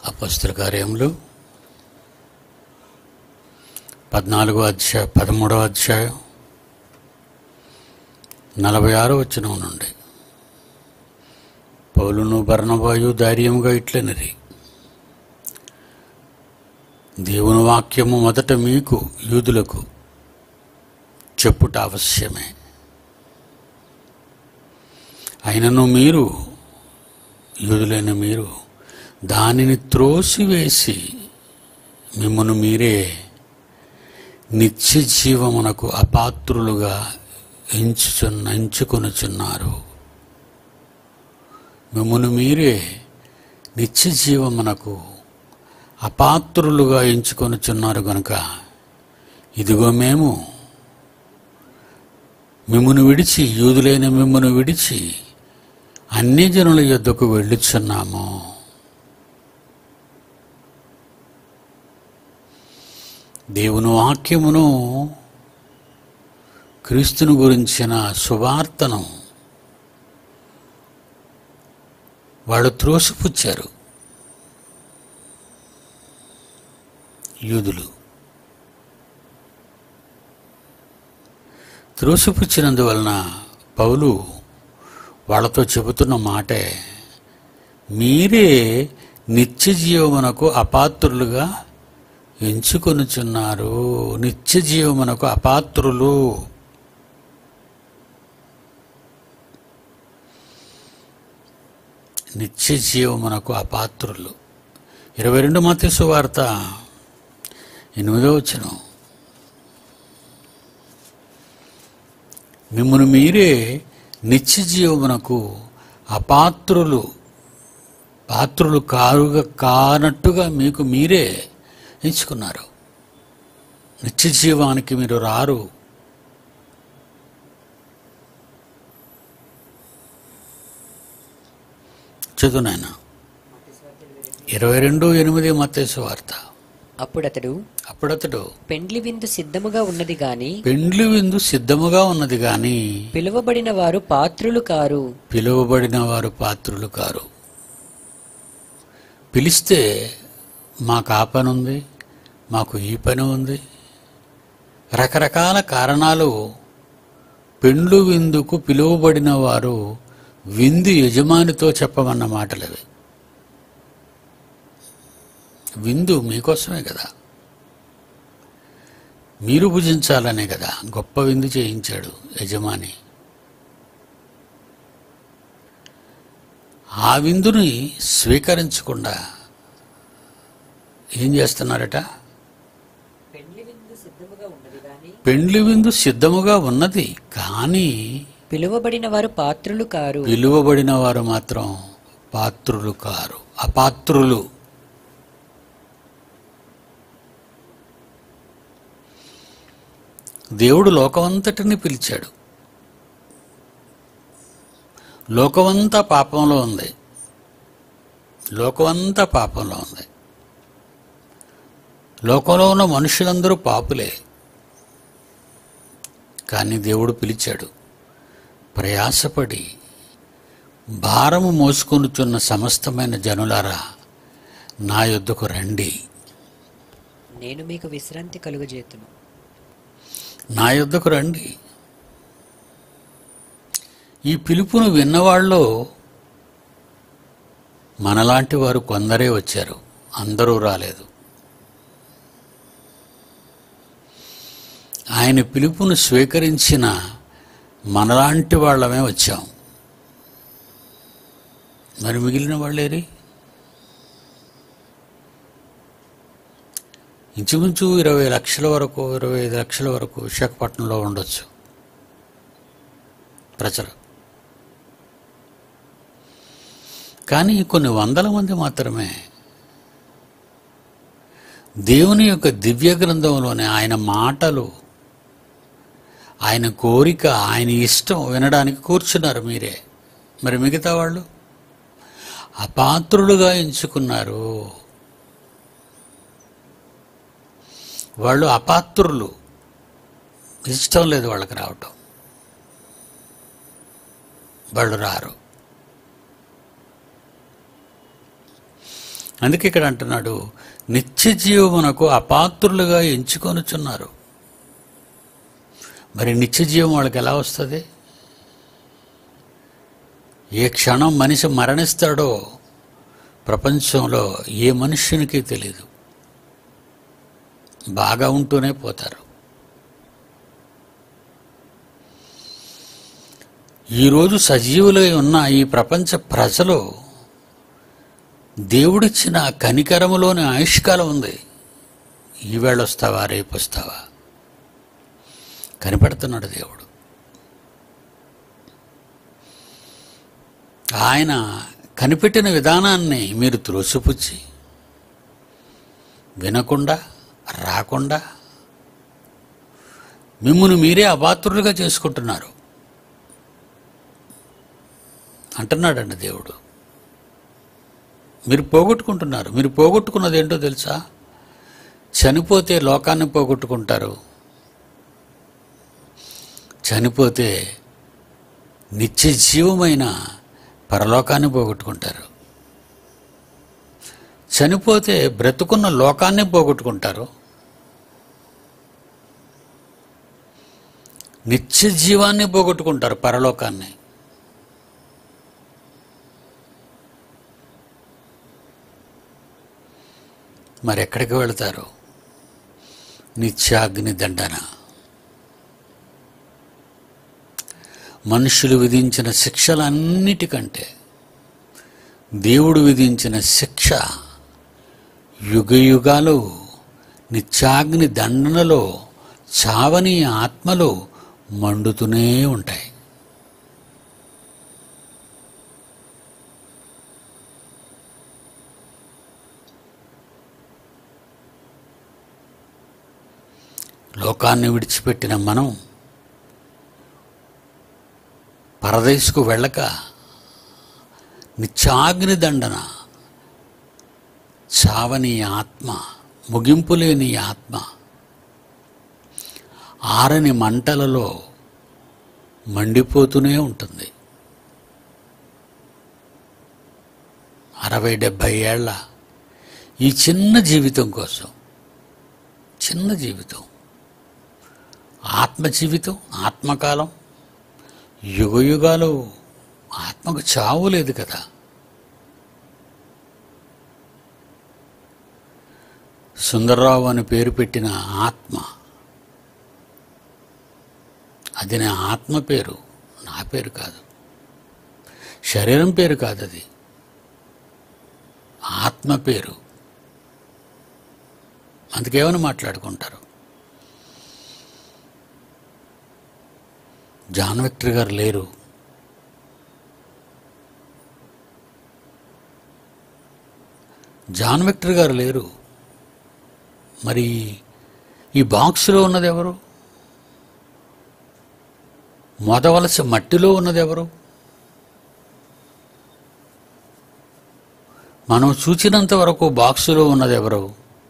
అపస్తుల కార్యములు పద్నాలుగో అధ్యాయ పదమూడవ అధ్యాయం నలభై ఆరో వచ్చిన నుండి పౌలును బర్ణబాయు ధైర్యముగా ఇట్లనిరి దేవుని వాక్యము మొదట మీకు యూదులకు చెప్పుట అవశ్యమే అయినను మీరు యూదులైన మీరు దానిని త్రోసివేసి మిమ్మను మీరే నిత్య జీవమునకు అపాత్రులుగా ఎంచుచున్న ఎంచుకొనుచున్నారు మిమ్మను మీరే నిత్య జీవమునకు అపాత్రులుగా ఎంచుకొనుచున్నారు గనుక ఇదిగో మేము మిమ్మును విడిచి యూదులైన మిమ్మును విడిచి అన్ని జనుల యొద్దకు వెళ్ళుచున్నాము దేవుని వాక్యమును క్రీస్తుని గురించిన సువార్తను వాళ్ళు త్రోసిపుచ్చారు యూదులు త్రోసిపుచ్చినందువలన పౌలు వాళ్ళతో చెబుతున్న మాటే మీరే నిత్య జీవమునకు అపాత్రులుగా ఎంచుకొనుచున్నారు నిత్య జీవమునకు అపాత్రులు నిత్య జీవమునకు అపాత్రులు ఇరవై రెండు మతేసు వార్త ఎనిమిదో వచనం మిమ్మను మీరే నిత్య జీవమునకు అపాత్రులు పాత్రులు కారుగా కానట్టుగా మీకు మీరే ఎంచుకున్నారు నిత్య జీవానికి మీరు రారు చదువునాయన ఇరవై రెండు ఎనిమిది మత్తేసు వార్త అప్పుడతడు అప్పుడతడు పెండ్లి విందు సిద్ధముగా ఉన్నది గాని పెండ్లి విందు సిద్ధముగా ఉన్నది గాని పిలువబడిన వారు పాత్రులు కారు పిలువబడిన వారు పాత్రులు కారు పిలిస్తే మాకు ఆ పని ఉంది మాకు ఈ పని ఉంది రకరకాల కారణాలు పెండ్లు విందుకు పిలువబడిన వారు విందు యజమానితో చెప్పమన్న మాటలవి విందు మీకోసమే కదా మీరు భుజించాలనే కదా గొప్ప విందు చేయించాడు యజమాని ఆ విందుని స్వీకరించకుండా ఏం చేస్తున్నారట పెండ్లి విందు సిద్ధముగా ఉన్నది గాని పెండ్లి విందు సిద్ధముగా ఉన్నది కానీ పిలువబడిన వారు పాత్రులు కారు పిలువబడిన వారు మాత్రం పాత్రులు కారు అపాత్రులు దేవుడు లోకమంతటిని పిలిచాడు లోకమంతా పాపంలో ఉంది లోకమంతా పాపంలో ఉంది లోకంలో ఉన్న మనుషులందరూ పాపులే కానీ దేవుడు పిలిచాడు ప్రయాసపడి భారము మోసుకొనుచున్న సమస్తమైన జనులారా నా యొద్దకు రండి నేను మీకు విశ్రాంతి కలుగజేతును నా యొద్దకు రండి ఈ పిలుపును విన్నవాళ్ళు మనలాంటి వారు కొందరే వచ్చారు అందరూ రాలేదు ఆయన పిలుపును స్వీకరించిన మనలాంటి వాళ్ళమే వచ్చాం మరి మిగిలిన వాళ్ళేరి ఇంచుమించు ఇరవై లక్షల వరకు ఇరవై ఐదు లక్షల వరకు విశాఖపట్నంలో ఉండొచ్చు ప్రజలు కానీ కొన్ని వందల మంది మాత్రమే దేవుని యొక్క దివ్య గ్రంథంలోని ఆయన మాటలు ఆయన కోరిక ఆయన ఇష్టం వినడానికి కూర్చున్నారు మీరే మరి మిగతా వాళ్ళు అపాత్రులుగా ఎంచుకున్నారు వాళ్ళు అపాత్రులు ఇష్టం లేదు వాళ్ళకి రావటం వాళ్ళు రారు అందుకే ఇక్కడ అంటున్నాడు నిత్య జీవమునకు అపాత్రులుగా ఎంచుకొనుచున్నారు మరి నిత్య జీవం వాళ్ళకి ఎలా వస్తుంది ఏ క్షణం మనిషి మరణిస్తాడో ప్రపంచంలో ఏ మనుష్యునికి తెలియదు బాగా ఉంటూనే పోతారు ఈరోజు సజీవులై ఉన్న ఈ ప్రపంచ ప్రజలు దేవుడిచ్చిన కనికరములోని ఆయుష్కాలం ఉంది ఈవేళ వస్తావా రేపు వస్తావా కనిపెడుతున్నాడు దేవుడు ఆయన కనిపెట్టిన విధానాన్ని మీరు త్రోసిపుచ్చి వినకుండా రాకుండా మిమ్మును మీరే అపాత్రులుగా చేసుకుంటున్నారు అంటున్నాడండి దేవుడు మీరు పోగొట్టుకుంటున్నారు మీరు పోగొట్టుకున్నది ఏంటో తెలుసా చనిపోతే లోకాన్ని పోగొట్టుకుంటారు చనిపోతే నిత్య జీవమైన పరలోకాన్ని పోగొట్టుకుంటారు చనిపోతే బ్రతుకున్న లోకాన్ని పోగొట్టుకుంటారు నిత్య జీవాన్ని పోగొట్టుకుంటారు పరలోకాన్ని మరి ఎక్కడికి వెళతారు నిత్యాగ్ని దండన మనుషులు విధించిన శిక్షలన్నిటికంటే దేవుడు విధించిన శిక్ష యుగ యుగాలు నిత్యాగ్ని దండనలో చావని ఆత్మలు మండుతూనే ఉంటాయి లోకాన్ని విడిచిపెట్టిన మనం పరదేశకు వెళ్ళక నిత్యాగ్ని దండన చావని ఆత్మ ముగింపు లేని ఆత్మ ఆరని మంటలలో మండిపోతూనే ఉంటుంది అరవై డెబ్భై ఏళ్ళ ఈ చిన్న జీవితం కోసం చిన్న జీవితం ఆత్మ జీవితం ఆత్మకాలం యుగ యుగాలు ఆత్మకు చావు లేదు కదా సుందర్రావు అని పేరు పెట్టిన ఆత్మ అది నా ఆత్మ పేరు నా పేరు కాదు శరీరం పేరు కాదు అది ఆత్మ పేరు అందుకేమని మాట్లాడుకుంటారు జాన్ విక్టర్ గారు లేరు జాన్ విక్టర్ గారు లేరు మరి ఈ బాక్స్లో ఉన్నది ఎవరు మొదవలస మట్టిలో ఉన్నది ఎవరు మనం చూచినంత వరకు బాక్సులో ఉన్నది ఎవరు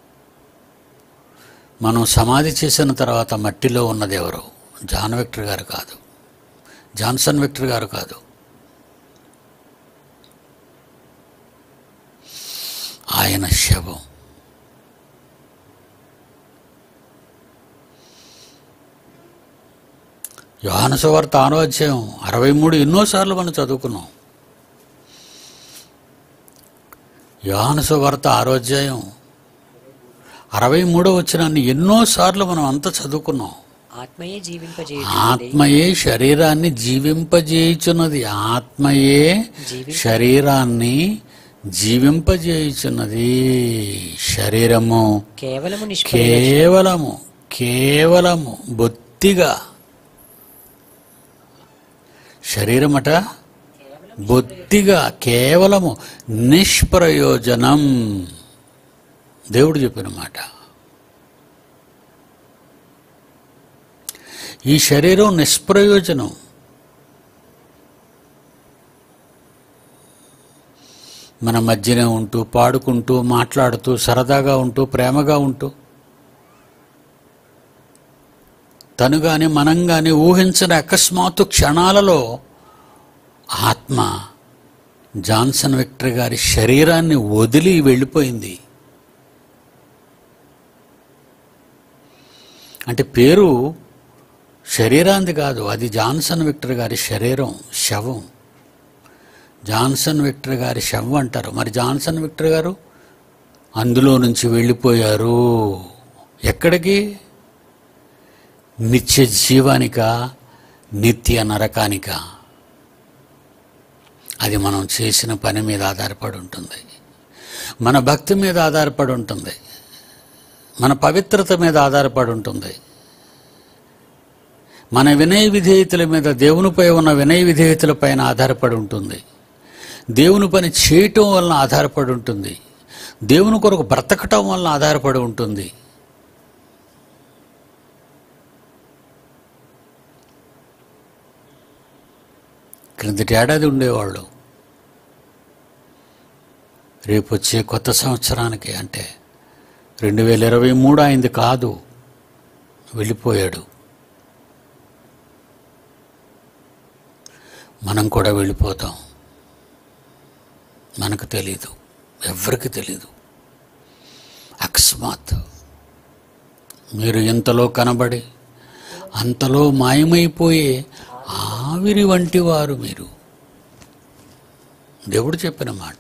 మనం సమాధి చేసిన తర్వాత మట్టిలో ఉన్నది ఎవరు జాన్ విక్టర్ గారు కాదు జాన్సన్ విక్టర్ గారు కాదు ఆయన శవం యోహాను సువార్త ఆరో అధ్యాయం అరవై మూడు ఎన్నోసార్లు మనం చదువుకున్నాం యోహాను సువార్త ఆరో అధ్యాయం అరవై మూడో వచ్చినాన్ని ఎన్నోసార్లు మనం అంతా చదువుకున్నాం ఆత్మయే జీవింపజేయుచున్నది ఆత్మయే శరీరాన్ని జీవింపజేయుచున్నది ఆత్మయే శరీరాన్ని జీవింపజేయుచున్నది శరీరము కేవలము నిష్ఫల కేవలము కేవలము బొత్తిగా శరీరమట బొత్తిగా కేవలము నిష్ప్రయోజనం దేవుడు చెప్పిన మాట ఈ శరీరం నిష్ప్రయోజనం మన మధ్యనే ఉంటూ పాడుకుంటూ మాట్లాడుతూ సరదాగా ఉంటూ ప్రేమగా ఉంటూ తను కానీ మనం కానీ ఊహించిన అకస్మాత్తు క్షణాలలో ఆత్మ జాన్సన్ విక్టర్ గారి శరీరాన్ని వదిలి వెళ్ళిపోయింది అంటే పేరు శరీరాంది కాదు అది జాన్సన్ విక్టర్ గారి శరీరం శవం జాన్సన్ విక్టర్ గారి శవం అంటారు మరి జాన్సన్ విక్టర్ గారు అందులో నుంచి వెళ్ళిపోయారు ఎక్కడికి నిత్య జీవానిక నిత్య నరకానిక అది మనం చేసిన పని మీద ఆధారపడి ఉంటుంది మన భక్తి మీద ఆధారపడి ఉంటుంది మన పవిత్రత మీద ఆధారపడి ఉంటుంది మన వినయ విధేయతల మీద దేవునిపై ఉన్న వినయ విధేయతల పైన ఆధారపడి ఉంటుంది దేవుని పని చేయటం వలన ఆధారపడి ఉంటుంది దేవుని కొరకు బ్రతకటం వలన ఆధారపడి ఉంటుంది క్రిందటి ఏడాది ఉండేవాళ్ళు రేపు వచ్చే కొత్త సంవత్సరానికి అంటే రెండు వేల ఇరవై మూడు అయింది కాదు వెళ్ళిపోయాడు మనం కూడా వెళ్ళిపోతాం మనకు తెలీదు ఎవరికి తెలీదు అకస్మాత్ మీరు ఇంతలో కనబడి అంతలో మాయమైపోయే ఆవిరి వంటి వారు మీరు దేవుడు చెప్పిన మాట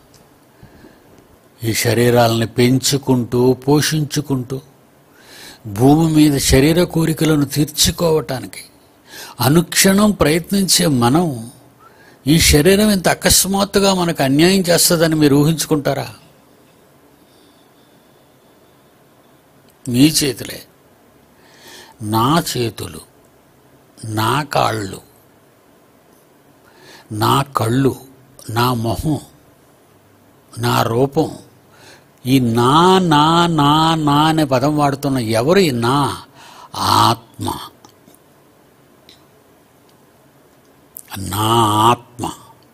ఈ శరీరాలని పెంచుకుంటూ పోషించుకుంటూ భూమి మీద శరీర కోరికలను తీర్చుకోవటానికి అనుక్షణం ప్రయత్నించే మనం ఈ శరీరం ఇంత అకస్మాత్తుగా మనకు అన్యాయం చేస్తుందని మీరు ఊహించుకుంటారా మీ చేతులే నా చేతులు నా కాళ్ళు నా కళ్ళు నా మొహం నా రూపం ఈ నా నా నా నా అనే పదం వాడుతున్న ఎవరు ఈ నా ఆత్మ నా ఆత్మ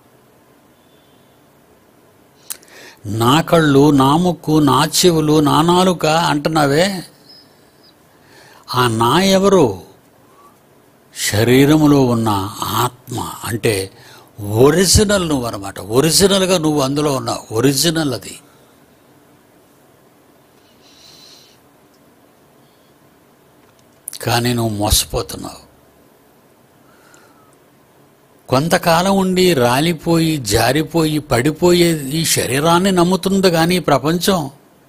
నా కళ్ళు నా ముక్కు నా చెవులు నా నాలుక అంటున్నావే ఆ నా ఎవరు శరీరములో ఉన్న ఆత్మ అంటే ఒరిజినల్ నువ్వు అనమాట ఒరిజినల్గా నువ్వు అందులో ఉన్నావు ఒరిజినల్ అది కానీ నువ్వు మోసపోతున్నావు కొంతకాలం ఉండి రాలిపోయి జారిపోయి పడిపోయే ఈ శరీరాన్ని నమ్ముతుంది కానీ ఈ ప్రపంచం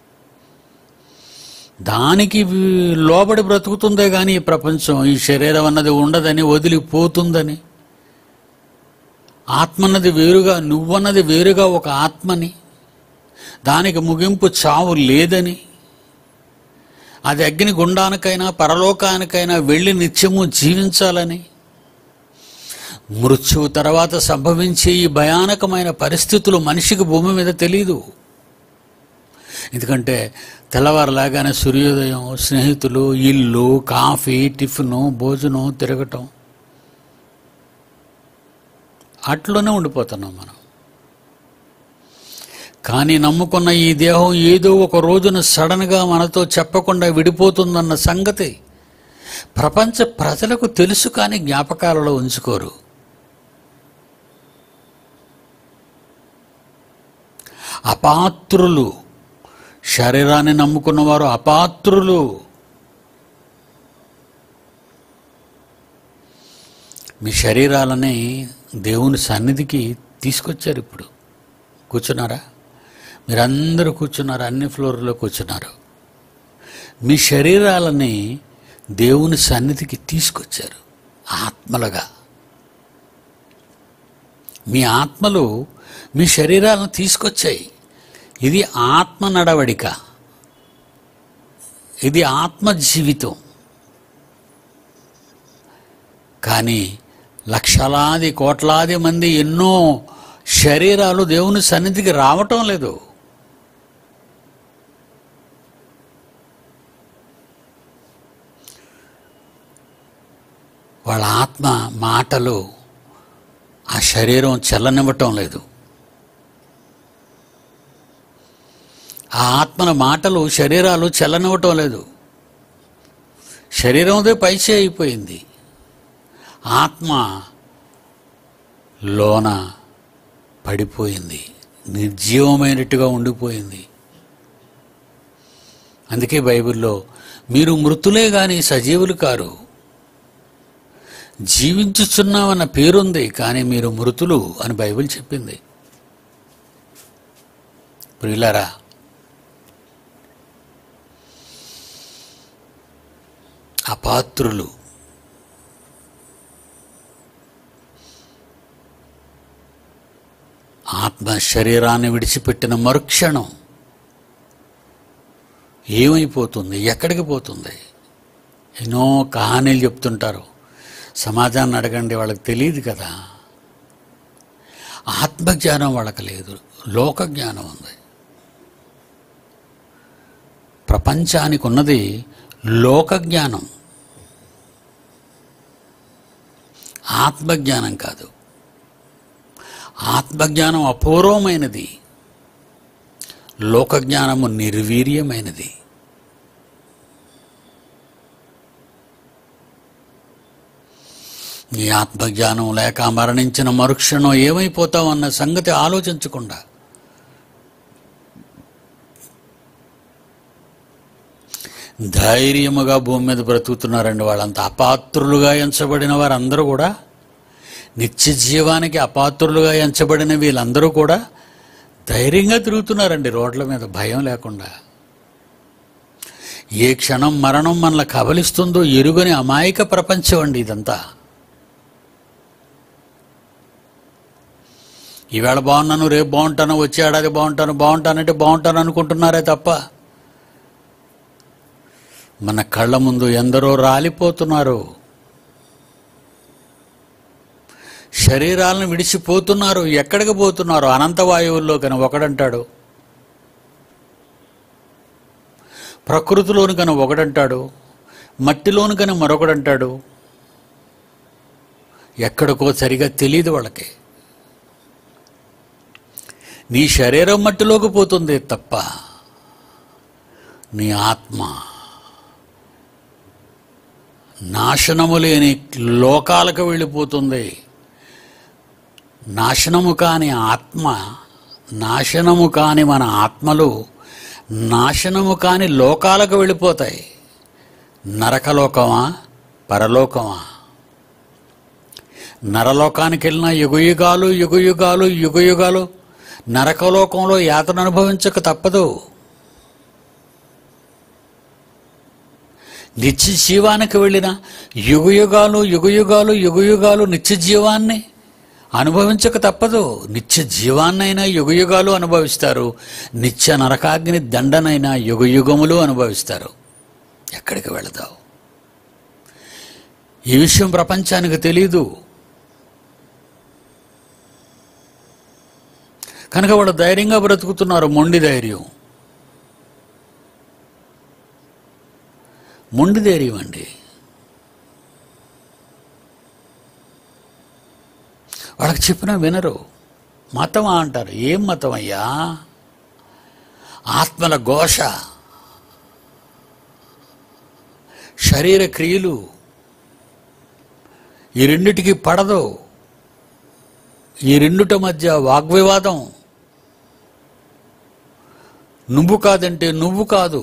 దానికి వి- లోబడి బ్రతుకుతుందే కానీ ఈ ప్రపంచం ఈ శరీరం అన్నది ఉండదని వదిలిపోతుందని ఆత్మ అన్నది వేరుగా నువ్వన్నది వేరుగా ఒక ఆత్మని దానికి ముగింపు చావు లేదని అది అగ్ని గుండానికైనా పరలోకానికైనా వెళ్ళి నిత్యము జీవించాలని మృత్యువు తర్వాత సంభవించే ఈ భయానకమైన పరిస్థితులు మనిషికి భూమి మీద తెలియదు ఎందుకంటే తెల్లవారులాగానే సూర్యోదయం స్నేహితులు ఇల్లు కాఫీ టిఫిను భోజనం తిరగటం అట్లోనే ఉండిపోతున్నాం మనం కానీ నమ్ముకున్న ఈ దేహం ఏదో ఒక రోజున సడన్గా మనతో చెప్పకుండా విడిపోతుందన్న సంగతి ప్రపంచ ప్రజలకు తెలుసు కానీ జ్ఞాపకాలలో ఉంచుకోరు అపాత్రులు శరీరాన్ని నమ్ముకున్నవారు అపాత్రులు మీ శరీరాలని దేవుని సన్నిధికి తీసుకొచ్చారు ఇప్పుడు కూర్చున్నారా మీరందరూ కూర్చున్నారు అన్ని ఫ్లోర్లో కూర్చున్నారు మీ శరీరాలని దేవుని సన్నిధికి తీసుకొచ్చారు ఆత్మలుగా మీ ఆత్మలు మీ శరీరాలను తీసుకొచ్చాయి ఇది ఆత్మ నడవడిక ఇది ఆత్మ జీవితం కానీ లక్షలాది కోట్లాది మంది ఎన్నో శరీరాలు దేవుని సన్నిధికి రావటం లేదు వాళ్ళ ఆత్మ మాటలు ఆ శరీరం చెల్లనివ్వటం లేదు ఆ ఆత్మల మాటలు శరీరాలు చెల్లనివ్వటం లేదు శరీరందే పైచే అయిపోయింది ఆత్మ లోన పడిపోయింది నిర్జీవమైనట్టుగా ఉండిపోయింది అందుకే బైబిల్లో మీరు మృతులే గాని సజీవులు కారు జీవించుచున్నామన్న పేరుంది కానీ మీరు మృతులు అని బైబిల్ చెప్పింది ప్రియులారా అపాత్రులు ఆత్మ శరీరాన్ని విడిచిపెట్టిన మరుక్షణం ఏమైపోతుంది ఎక్కడికి పోతుంది ఎన్నో కహానీలు చెప్తుంటారు సమాజాన్ని అడగండి వాళ్ళకి తెలియదు కదా ఆత్మజ్ఞానం వాళ్ళకి లేదు లోక జ్ఞానం ఉంది ప్రపంచానికి ఉన్నది లోక జ్ఞానం ఆత్మజ్ఞానం కాదు ఆత్మజ్ఞానం అపూర్వమైనది లోకజ్ఞానము నిర్వీర్యమైనది నీ ఆత్మజ్ఞానం లేక మరణించిన మరుక్షణం ఏమైపోతావు అన్న సంగతి ఆలోచించకుండా ధైర్యముగా భూమి మీద బ్రతుకుతున్నారండి వాళ్ళంతా అపాత్రులుగా ఎంచబడిన వారందరూ కూడా నిత్య జీవానికి అపాత్రులుగా ఎంచబడిన వీళ్ళందరూ కూడా ధైర్యంగా తిరుగుతున్నారండి రోడ్ల మీద భయం లేకుండా ఏ క్షణం మరణం మనల్ని కబలిస్తుందో ఎరుగని అమాయక ప్రపంచం అండి ఇదంతా ఈవేళ బాగున్నాను రేపు బాగుంటాను వచ్చే ఏడాది బాగుంటాను బాగుంటానంటే బాగుంటాను అనుకుంటున్నారే తప్ప మన కళ్ళ ముందు ఎందరో రాలిపోతున్నారు శరీరాలను విడిచిపోతున్నారు ఎక్కడికి పోతున్నారు అనంత వాయువుల్లో కని ఒకడంటాడు ప్రకృతిలోని కని ఒకడంటాడు మట్టిలోని కని మరొకడంటాడు ఎక్కడికో సరిగా తెలియదు వాళ్ళకి నీ శరీరం మట్టిలోకి పోతుంది తప్ప నీ ఆత్మ నాశనము లేని లోకాలకు వెళ్ళిపోతుంది నాశనము కాని ఆత్మ నాశనము కాని మన ఆత్మలు నాశనము కాని లోకాలకు వెళ్ళిపోతాయి నరకలోకమా పరలోకమా నరలోకానికి వెళ్ళిన యుగయుగాలు యుగయుగాలు యుగయుగాలు నరకలోకంలో యాతన అనుభవించక తప్పదు నిత్య జీవానికి వెళ్ళిన యుగయుగాలు యుగయుగాలు యుగయుగాలు నిత్య జీవాన్ని అనుభవించక తప్పదు నిత్య జీవాన్నైనా యుగయుగాలు అనుభవిస్తారు నిత్య నరకాగ్ని దండనైనా యుగయుగములు అనుభవిస్తారు ఎక్కడికి వెళదావు ఈ విషయం ప్రపంచానికి తెలీదు కనుక వాళ్ళు ధైర్యంగా బ్రతుకుతున్నారు మొండి ధైర్యం మొండి ధైర్యం అండి వాళ్ళకి చెప్పినా వినరు మతమా అంటారు ఏం మతం అయ్యా ఆత్మల ఘోష శరీర క్రియలు ఈ రెండిటికి పడదు ఈ రెండుట మధ్య వాగ్వివాదం నువ్వు కాదంటే నువ్వు కాదు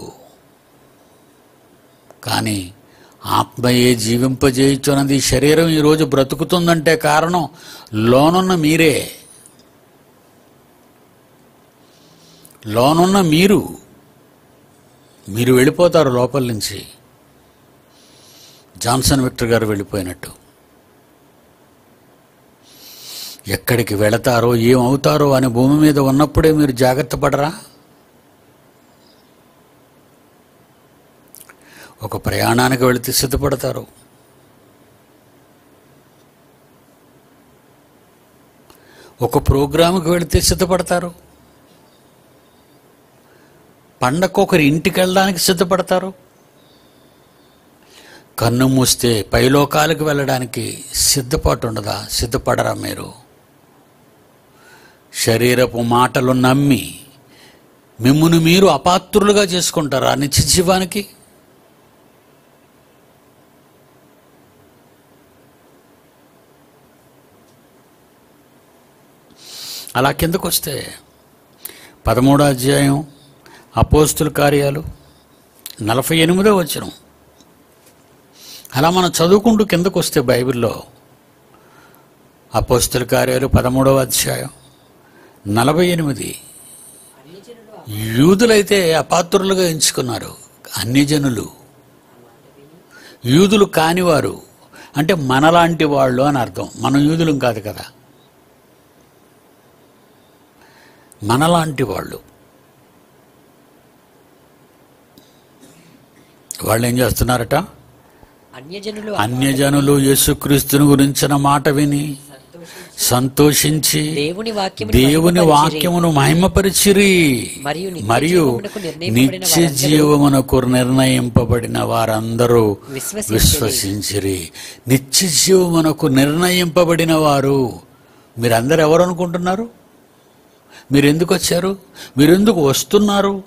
కానీ ఆత్మయే జీవింపజేయుచున్నది శరీరం ఈరోజు బ్రతుకుతుందంటే కారణం లోనున్న మీరే లోనున్న మీరు మీరు వెళ్ళిపోతారు లోపల నుంచి జాన్సన్ విక్టర్ గారు వెళ్ళిపోయినట్టు ఎక్కడికి వెళతారో ఏమవుతారో అని భూమి మీద ఉన్నప్పుడే మీరు జాగ్రత్త పడరా ఒక ప్రయాణానికి వెళితే సిద్ధపడతారు ఒక ప్రోగ్రాముకి వెళితే సిద్ధపడతారు పండగకు ఒకరి ఇంటికి వెళ్ళడానికి సిద్ధపడతారు కన్ను మూస్తే పైలోకాలకు వెళ్ళడానికి సిద్ధపాటు ఉండదా సిద్ధపడరా మీరు శరీరపు మాటలు నమ్మి మిమ్మును మీరు అపాత్రులుగా చేసుకుంటారా నిత్య జీవానికి అలా కిందకు వస్తే పదమూడో అధ్యాయం అపోస్తుల కార్యాలు నలభై ఎనిమిదో వచ్చిన అలా మనం చదువుకుంటూ కిందకు వస్తే బైబిల్లో అపోస్తుల కార్యాలు పదమూడవ అధ్యాయం నలభై ఎనిమిది అన్యజనులు ఆ యూదులైతే అపాత్రులుగా ఎంచుకున్నారు అన్యజనులు మాట విని యూదులు కానివారు అంటే మనలాంటి వాళ్ళు అని అర్థం మనం యూదులం కాదు కదా మనలాంటి వాళ్ళు వాళ్ళు ఏం చేస్తున్నారట అన్యజనులు అన్యజనులు యేసుక్రీస్తుని గురించిన మాట విని సంతోషించి సంతోషించి దేవుని వాక్యం దేవుని వాక్యమును మహిమపరిచిరి మరియు నిత్య మరియు జీవమునకు నిర్ణయింపబడిన నిత్య వారందరూ జీవమునకు నిర్ణయింపబడిన వారందరూ విశ్వసించిరి. విశ్వసించిరి నిత్య జీవమునకు నిర్ణయింపబడిన వారు మీరందరూ ఎవరు అనుకుంటున్నారు మీరు ఎందుకు వచ్చారు మీరు ఎందుకు వస్తున్నారు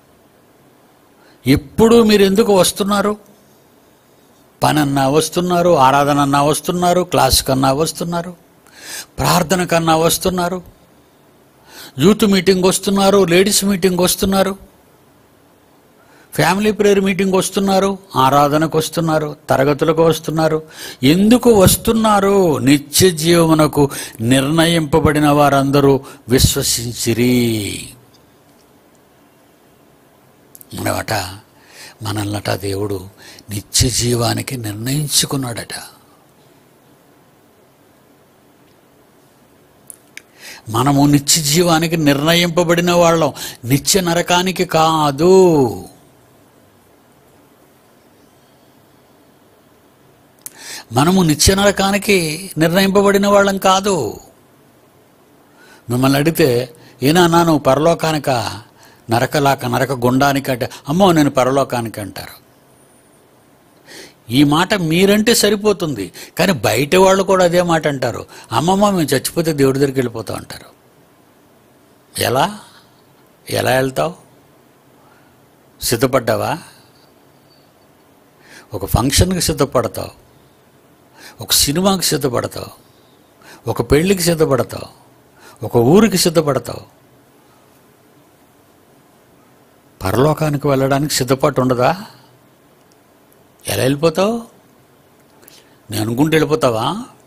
ఎప్పుడు మీరు ఎందుకు వస్తున్నారు పనన్నా వస్తున్నారు ఆరాధన అన్నా వస్తున్నారు క్లాస్ కన్నా వస్తున్నారు ప్రార్థన కన్నా వస్తున్నారు యూత్ మీటింగ్ వస్తున్నారు లేడీస్ మీటింగ్ వస్తున్నారు ఫ్యామిలీ ప్రేయర్ మీటింగ్ వస్తున్నారు ఆరాధనకు వస్తున్నారు తరగతులకు వస్తున్నారు ఎందుకు వస్తున్నారు నిత్య జీవమునకు నిర్ణయింపబడిన వారందరూ విశ్వసించిరి మనమట మనల్నట దేవుడు నిత్య జీవానికి నిర్ణయించుకున్నాడట మనము నిత్య జీవానికి నిర్ణయింపబడిన వాళ్ళం నిత్య నరకానికి కాదు మనము నిత్య నరకానికి నిర్ణయింపబడిన వాళ్ళం కాదు మిమ్మల్ని అడిగితే ఏనా నువ్వు పరలోకానిక నరకలాక నరక గుండానికి అంటే అమ్మో నేను పరలోకానికి అంటారు ఈ మాట మీరంటే సరిపోతుంది కానీ బయట వాళ్ళు కూడా అదే మాట అంటారు అమ్మమ్మ మేము చచ్చిపోతే దేవుడి దగ్గరికి వెళ్ళిపోతాం అంటారు ఎలా ఎలా వెళ్తావు సిద్ధపడ్డావా ఒక ఫంక్షన్కి సిద్ధపడతావు ఒక సినిమాకి సిద్ధపడతావు ఒక పెళ్ళికి సిద్ధపడతావు ఒక ఊరికి సిద్ధపడతావు పరలోకానికి వెళ్ళడానికి సిద్ధపాటు ఉండదా ఎలా వెళ్ళిపోతావు నేను అనుకుంటే వెళ్ళిపోతావా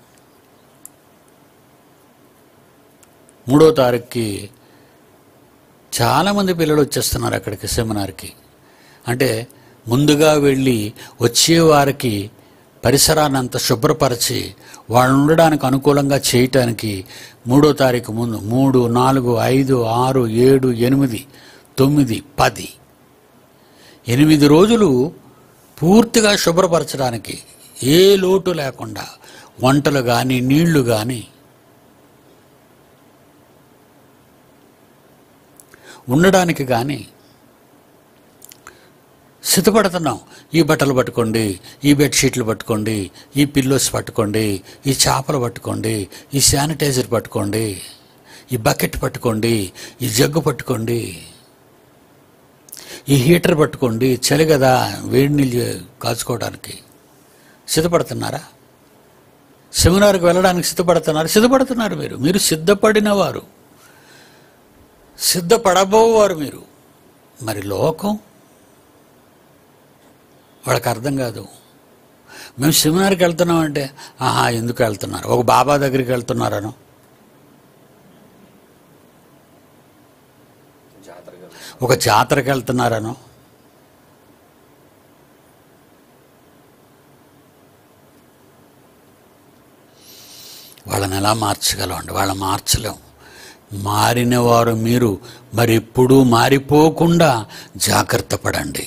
మూడో తారీఖుకి చాలామంది పిల్లలు వచ్చేస్తున్నారు అక్కడికి సెమినార్కి అంటే ముందుగా వెళ్ళి వచ్చే వారికి పరిసరాన్ని అంత శుభ్రపరిచి వాళ్ళు ఉండడానికి అనుకూలంగా చేయటానికి మూడో తారీఖు ముందు మూడు నాలుగు ఐదు ఆరు ఏడు ఎనిమిది తొమ్మిది పది ఎనిమిది రోజులు పూర్తిగా శుభ్రపరచడానికి ఏ లోటు లేకుండా వంటలు కానీ నీళ్లు కానీ ఉండడానికి కానీ సిద్ధపడుతున్నాం ఈ బట్టలు పట్టుకోండి ఈ బెడ్షీట్లు పట్టుకోండి ఈ పిల్లోస్ పట్టుకోండి ఈ చేపలు పట్టుకోండి ఈ శానిటైజర్ పట్టుకోండి ఈ బకెట్ పట్టుకోండి ఈ జగ్గు పట్టుకోండి ఈ హీటర్ పట్టుకోండి చలి కదా వేడి నీళ్ళు కాచుకోవడానికి సిద్ధపడుతున్నారా సెమినార్కి వెళ్ళడానికి సిద్ధపడుతున్నారు సిద్ధపడుతున్నారు మీరు మీరు సిద్ధపడిన వారు సిద్ధపడబోవారు మీరు మరి లోకం వాళ్ళకి అర్థం కాదు మేము సెమినార్కి వెళ్తున్నామంటే ఆహా ఎందుకు వెళ్తున్నారు ఒక బాబా దగ్గరికి వెళ్తున్నారను ఒక జాతరకి వెళ్తున్నారను వాళ్ళని ఎలా మార్చగలమండి వాళ్ళని మార్చలేం మారిన వారు మీరు మరి ఎప్పుడూ మారిపోకుండా జాగ్రత్త పడండి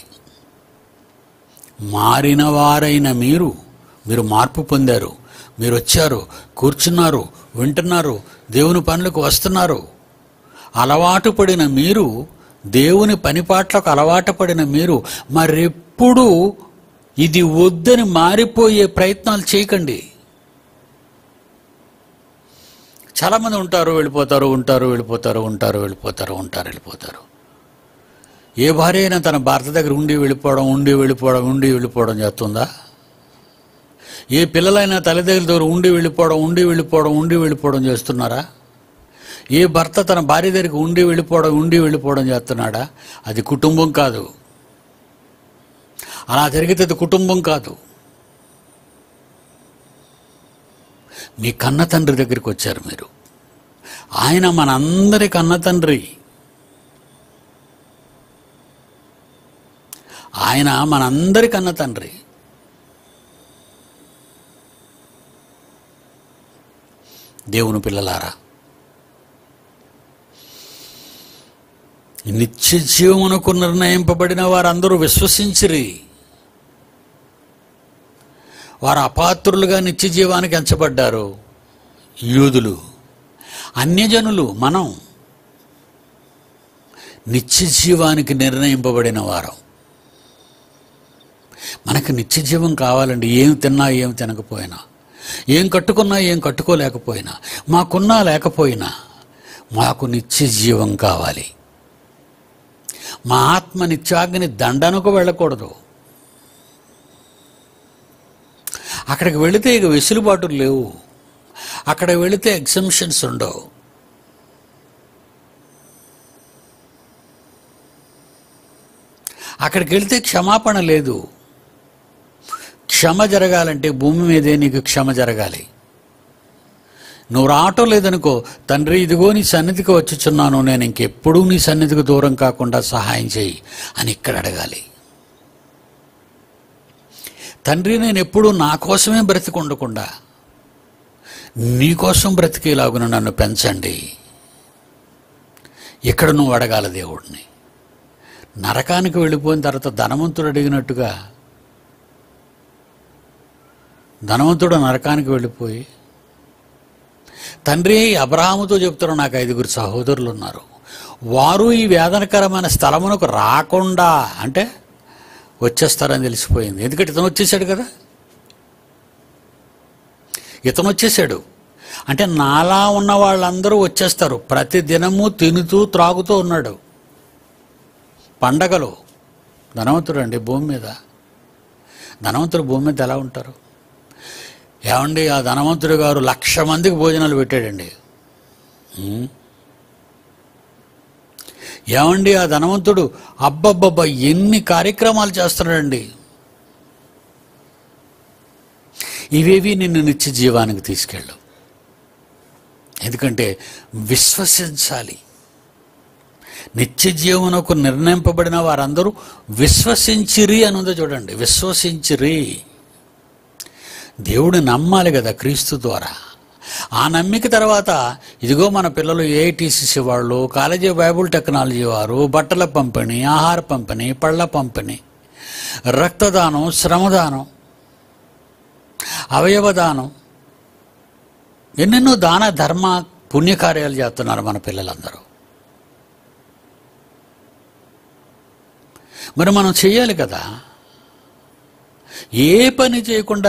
మారిన వారైన మీరు మీరు మార్పు పొందారు మీరు వచ్చారు కూర్చున్నారు వింటున్నారు దేవుని పనులకు వస్తున్నారు అలవాటు పడిన మీరు దేవుని పనిపాట్లకు అలవాటు పడిన మీరు మరెప్పుడు ఇది వద్దని మారిపోయే ప్రయత్నాలు చేయకండి చాలామంది ఉంటారు వెళ్ళిపోతారు ఉంటారు వెళ్ళిపోతారు ఉంటారు వెళ్ళిపోతారు ఉంటారు వెళ్ళిపోతారు ఏ భార్య అయినా తన భర్త దగ్గర ఉండి వెళ్ళిపోవడం ఉండి వెళ్ళిపోవడం ఉండి వెళ్ళిపోవడం చేస్తుందా ఏ పిల్లలైనా తల్లిదండ్రుల దగ్గర ఉండి వెళ్ళిపోవడం ఉండి వెళ్ళిపోవడం ఉండి వెళ్ళిపోవడం చేస్తున్నారా ఏ భర్త తన భార్య దగ్గరికి ఉండి వెళ్ళిపోవడం ఉండి వెళ్ళిపోవడం చేస్తున్నాడా అది కుటుంబం కాదు అలా జరిగితే అది కుటుంబం కాదు మీ కన్న తండ్రి దగ్గరికి వచ్చారు మీరు ఆయన మనందరి కన్న తండ్రి ఆయన మనందరి కన్న తండ్రి దేవుని పిల్లలారా నిత్య జీవమునకు నిర్ణయింపబడిన వారందరూ విశ్వసించిరి వారు అపాత్రులుగా నిత్య జీవానికి ఎంచబడ్డారు యూదులు అన్యజనులు మనం నిత్య జీవానికి నిర్ణయింపబడిన వారం మనకు నిత్య జీవం కావాలండి ఏం తిన్నా ఏం తినకపోయినా ఏం కట్టుకున్నా ఏం కట్టుకోలేకపోయినా మాకున్నా లేకపోయినా మాకు నిత్య జీవం కావాలి మా ఆత్మ నిత్యాగ్ని దండనకు వెళ్ళకూడదు అక్కడికి వెళితే ఇక వెసులుబాటులు లేవు అక్కడ వెళితే ఎగ్జంప్షన్స్ ఉండవు అక్కడికి వెళితే క్షమాపణ లేదు క్షమ జరగాలంటే భూమి మీదే నీకు క్షమ జరగాలి నువ్వు రావటం లేదనుకో తండ్రి ఇదిగో నీ సన్నిధికి వచ్చుచున్నాను నేను ఇంకెప్పుడూ నీ సన్నిధికి దూరం కాకుండా సహాయం చేయి అని ఇక్కడ అడగాలి తండ్రి నేను ఎప్పుడూ నా కోసమే బ్రతికి ఉండకుండా నీ కోసం బ్రతికేలాగున నన్ను పెంచండి ఇక్కడ నువ్వు అడగాల దేవుడిని నరకానికి వెళ్ళిపోయిన తర్వాత ధనవంతుడు అడిగినట్టుగా ధనవంతుడు నరకానికి వెళ్ళిపోయి తండ్రి అబ్రహాముతో చెప్తున్నారు నాకు ఐదుగురు సహోదరులు ఉన్నారు వారు ఈ వేదనకరమైన స్థలమునకు రాకుండా అంటే వచ్చేస్తారని తెలిసిపోయింది ఎందుకంటే ఇతను వచ్చేసాడు కదా ఇతను వచ్చేసాడు అంటే నాలా ఉన్న వాళ్ళందరూ వచ్చేస్తారు ప్రతి దినము తినుతూ త్రాగుతూ ఉన్నాడు పండగలు ధనవంతుడు అండి భూమి మీద ధనవంతుడు భూమి మీద ఎలా ఉంటారు ఏమండి ఆ ధనవంతుడు గారు లక్ష మందికి భోజనాలు పెట్టాడండి ఉం? ఏమండి ఆ ధనవంతుడు అబ్బబ్బబ్బా ఎన్ని కార్యక్రమాలు చేస్తున్నాడండి ఇవేవి నిన్ను నిత్య జీవానికి తీసుకెళ్ళు ఎందుకంటే విశ్వసించాలి నిత్య జీవనకు నిర్ణయింపబడిన వారందరూ విశ్వసించిరి అని ఉందో చూడండి విశ్వసించిరి దేవుడు నమ్మాలి కదా క్రీస్తు ద్వారా ఆ నమ్మిక తర్వాత ఇదిగో మన పిల్లలు ఏఐటీసీసీ వాళ్ళు కాలేజీ బైబుల్ టెక్నాలజీ వారు బట్టల పంపిణీ ఆహార పంపిణీ పళ్ళ పంపిణీ రక్తదానం శ్రమదానం అవయవదానం ఎన్నెన్నో దాన ధర్మ పుణ్యకార్యాలు చేస్తున్నారు మన పిల్లలందరూ మరి మనం చేయాలి కదా ఏ పని చేయకుండా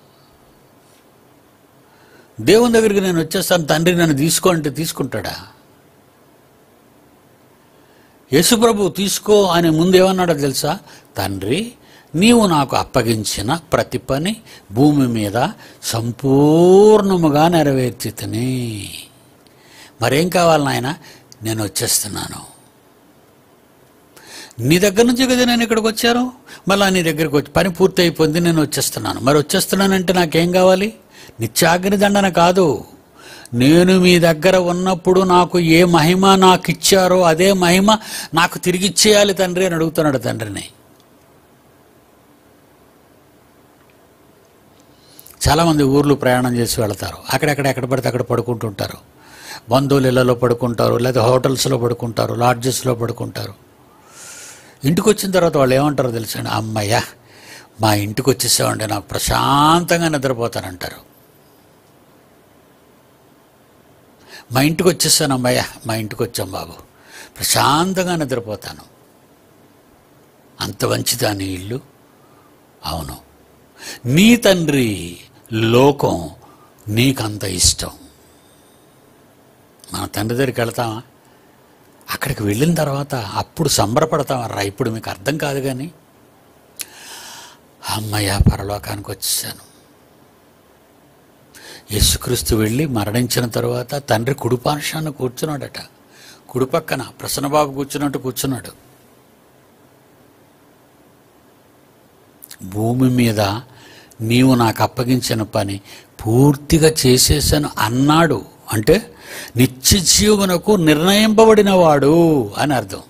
దేవుని దగ్గరికి నేను వచ్చేస్తాను తండ్రి నన్ను తీసుకో అంటే తీసుకుంటాడా యేసుప్రభు తీసుకో అని ముందు ఏమన్నాడో తెలుసా తండ్రి నీవు నాకు అప్పగించిన ప్రతి పని భూమి మీద సంపూర్ణముగా నెరవేర్చితని మరేం కావాలి నాయన నేను వచ్చేస్తున్నాను నీ దగ్గర నుంచి కదా నేను ఇక్కడికి వచ్చాను మళ్ళీ నీ దగ్గరికి వచ్చి పని పూర్తి అయిపోయింది నేను వచ్చేస్తున్నాను మరి వచ్చేస్తున్నానంటే నాకేం కావాలి నిత్యాగ్ని దండన కాదు నేను మీ దగ్గర ఉన్నప్పుడు నాకు ఏ మహిమ నాకు ఇచ్చారో అదే మహిమ నాకు తిరిగి ఇచ్చేయాలి తండ్రి అని అడుగుతున్నాడు తండ్రిని చాలామంది ఊర్లు ప్రయాణం చేసి వెళతారు అక్కడెక్కడ ఎక్కడ పడితే అక్కడ పడుకుంటుంటారు బంధువుల ఇళ్లలో పడుకుంటారు లేదా హోటల్స్లో పడుకుంటారు లాడ్జెస్లో పడుకుంటారు ఇంటికి వచ్చిన తర్వాత వాళ్ళు ఏమంటారో తెలుసండి అమ్మయ్య మా ఇంటికి వచ్చేసామండి నాకు ప్రశాంతంగా నిద్రపోతానంటారు మా ఇంటికి వచ్చేసాను అమ్మయ్య మా ఇంటికి వచ్చాం బాబు ప్రశాంతంగా నిద్రపోతాను అంత మంచిదా నీ ఇల్లు అవును నీ తండ్రి లోకం నీకంత ఇష్టం మన తండ్రి దగ్గరికి వెళ్తామా అక్కడికి వెళ్ళిన తర్వాత అప్పుడు సంబరపడతామరా ఇప్పుడు మీకు అర్థం కాదు కానీ అమ్మయ్య పరలోకానికి వచ్చేసాను యేసుక్రీస్తు వెళ్ళి మరణించిన తర్వాత తండ్రి కుడిపార్శాన కూర్చున్నాడట కుడి పక్కన ప్రసన్నబాబు కూర్చున్నట్టు కూర్చున్నాడు భూమి మీద నీవు నాకు అప్పగించిన పని పూర్తిగా చేసేసాను అన్నాడు అంటే నిత్య జీవనకు నిర్ణయింపబడినవాడు అని అర్థం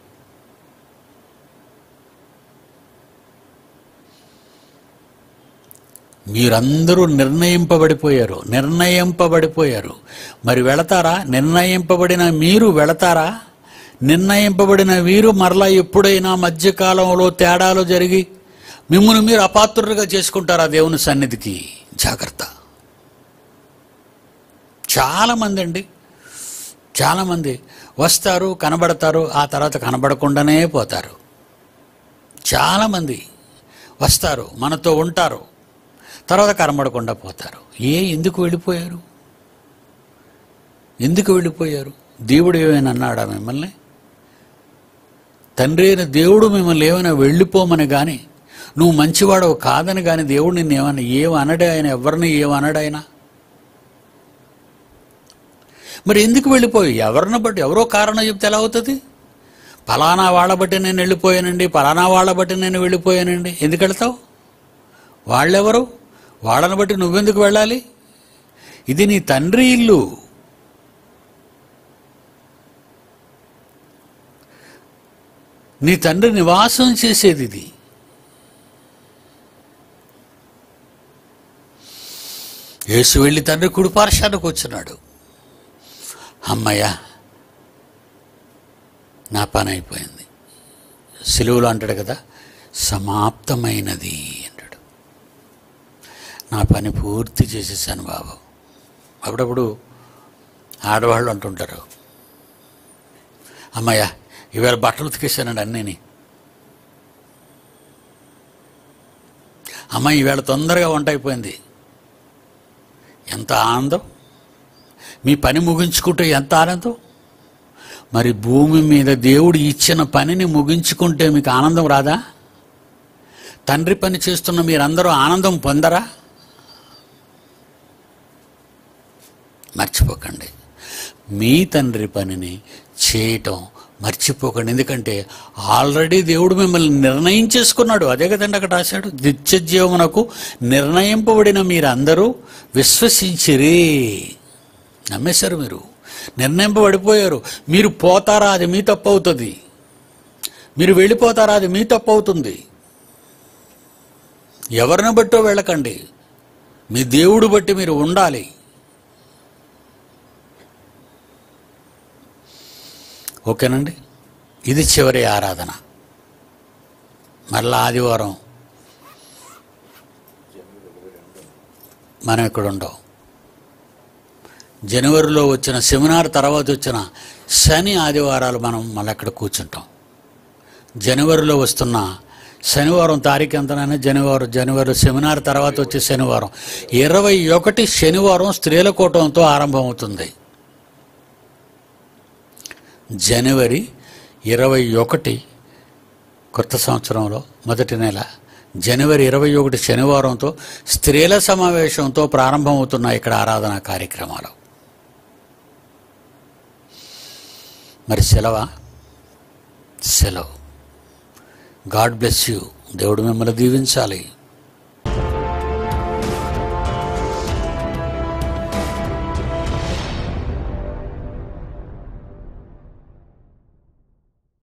మీరందరూ నిర్ణయింపబడిపోయారు నిర్ణయింపబడిపోయారు మరి వెళతారా నిర్ణయింపబడిన మీరు వెళతారా నిర్ణయింపబడిన వీరు మరలా ఎప్పుడైనా మధ్యకాలంలో తేడాలు జరిగి మిమ్మల్ని మీరు అపాత్రులుగా చేసుకుంటారా దేవుని సన్నిధికి జాగ్రత్త చాలామంది అండి చాలామంది వస్తారు కనబడతారు ఆ తర్వాత కనబడకుండానే పోతారు చాలామంది వస్తారు మనతో ఉంటారు తర్వాత కనబడకుండా పోతారు ఏ ఎందుకు వెళ్ళిపోయారు ఎందుకు వెళ్ళిపోయారు దేవుడు ఏమైనా అన్నాడా మిమ్మల్ని తండ్రి అయిన దేవుడు మిమ్మల్ని ఏమైనా వెళ్ళిపోమని కానీ నువ్వు మంచివాడవు కాదని కానీ దేవుడు నిన్ను ఏమన్నా ఏమనడే ఆయన ఎవరిని ఏమనడు ఆయన మరి ఎందుకు వెళ్ళిపోయి ఎవరిని బట్టి ఎవరో కారణం చెప్తే ఎలా అవుతుంది ఫలానా వాళ్ళ బట్టి నేను వెళ్ళిపోయానండి ఫలానా వాళ్ళ బట్టి నేను వెళ్ళిపోయానండి ఎందుకు వెళ్తావు వాళ్ళెవరు వాళ్ళని బట్టి నువ్వెందుకు వెళ్ళాలి ఇది నీ తండ్రి ఇల్లు నీ తండ్రి నివాసం చేసేది ఇది యేసు వెళ్ళి తండ్రి కుడిపార్శానికి వచ్చినాడు అమ్మయ్య నా పని అయిపోయింది సిలువలో అంటాడు కదా సమాప్తమైనది అంటాడు నా పని పూర్తి చేసేసాను బాబు అప్పుడప్పుడు ఆడవాళ్ళు అంటుంటారు అమ్మయ్య ఇవాళ బట్టలు ఉతికేసానండి అన్నీని అమ్మ ఈవేళ తొందరగా వంట అయిపోయింది ఎంత ఆనందం మీ పని ముగించుకుంటే ఎంత ఆనందం మరి భూమి మీద దేవుడు ఇచ్చిన పనిని ముగించుకుంటే మీకు ఆనందం రాదా తండ్రి పని చేస్తున్న మీరందరూ ఆనందం పొందరా మర్చిపోకండి మీ తండ్రి పనిని చేయటం మర్చిపోకండి ఎందుకంటే ఆల్రెడీ దేవుడు మిమ్మల్ని నిర్ణయం చేసుకున్నాడు అదే కదండి అక్కడ రాశాడు నిత్య జీవమునకు నిర్ణయింపబడిన మీరందరూ విశ్వసించిరి నమ్మేశారు మీరు నిర్ణయింపబడిపోయారు మీరు పోతారా అది మీ తప్పు అవుతుంది మీరు వెళ్ళిపోతారా అది మీ తప్పు అవుతుంది ఎవరిని బట్టో వెళ్ళకండి మీ దేవుడు బట్టి మీరు ఉండాలి ఓకేనండి ఇది చివరి ఆరాధన మరలా ఆదివారం మనం ఇక్కడ ఉండవు జనవరిలో వచ్చిన సెమినార్ తర్వాత వచ్చిన శని ఆదివారాలు మనం మళ్ళీ అక్కడ కూర్చుంటాం జనవరిలో వస్తున్న శనివారం తారీఖు ఎంతనైనా జనవరి జనవరి సెమినార్ తర్వాత వచ్చే శనివారం ఇరవై ఒకటి శనివారం స్త్రీల కూటంతో ఆరంభమవుతుంది జనవరి ఇరవై ఒకటి కొత్త సంవత్సరంలో మొదటి నెల జనవరి ఇరవై ఒకటి శనివారంతో స్త్రీల సమావేశంతో ప్రారంభమవుతున్నాయి ఇక్కడ ఆరాధన కార్యక్రమాలు మరి సెలవా సెలవు గాడ్ బ్లెస్ యూ దేవుడు మిమ్మల్ని దీవించాలి